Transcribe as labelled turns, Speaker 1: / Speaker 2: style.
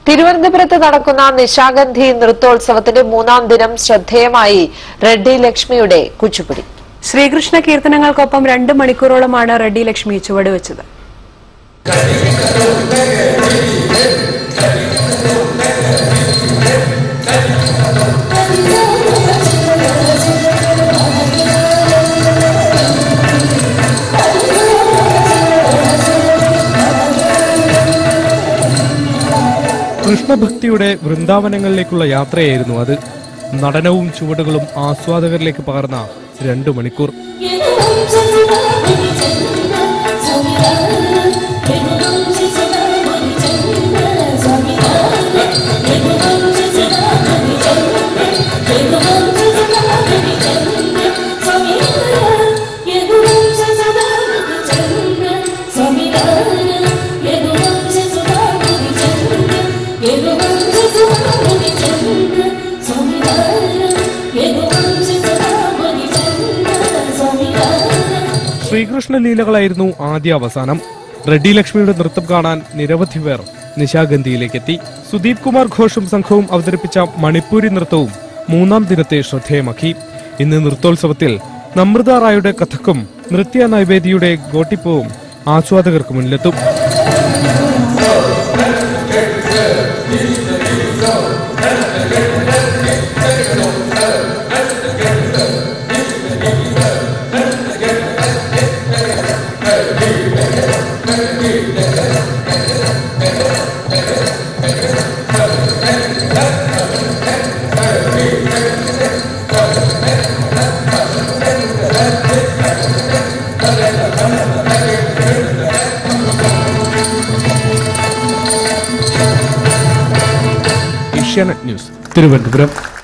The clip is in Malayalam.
Speaker 1: തിരുവനന്തപുരത്ത് നടക്കുന്ന നിശാഗന്ധി നൃത്തോത്സവത്തിന്റെ മൂന്നാം ദിനം ശ്രദ്ധേയമായി റെഡ്ഡി ലക്ഷ്മിയുടെ കുച്ചുപിടി
Speaker 2: ശ്രീകൃഷ്ണ കീർത്തനങ്ങൾക്കൊപ്പം രണ്ട് മണിക്കൂറോളമാണ് റെഡ്ഡി ലക്ഷ്മി ചുവടുവെച്ചത്
Speaker 3: കൃഷ്ണഭക്തിയുടെ വൃന്ദാവനങ്ങളിലേക്കുള്ള യാത്രയായിരുന്നു അത് നടനവും ചുവടുകളും ആസ്വാദകരിലേക്ക് പകർന്ന രണ്ടു മണിക്കൂർ ശ്രീകൃഷ്ണ ലീലകളായിരുന്നു ആദ്യ അവസാനം റെഡ്ഡി ലക്ഷ്മിയുടെ നൃത്തം കാണാൻ നിരവധി പേർ നിശാഗന്ധിയിലേക്കെത്തി സുദീപ് കുമാർ ഘോഷും സംഘവും അവതരിപ്പിച്ച മണിപ്പൂരി നൃത്തവും മൂന്നാം ദിനത്തെ ശ്രദ്ധേയമാക്കി ഇന്ന് നൃത്തോത്സവത്തിൽ നമ്രത റായുടെ കഥക്കും നൃത്യ നൈവേദിയുടെ ഗോട്ടിപ്പവും ആസ്വാദകർക്ക് മുന്നിലെത്തും ഏഷ്യാനെറ്റ് ന്യൂസ് തിരുവനന്തപുരം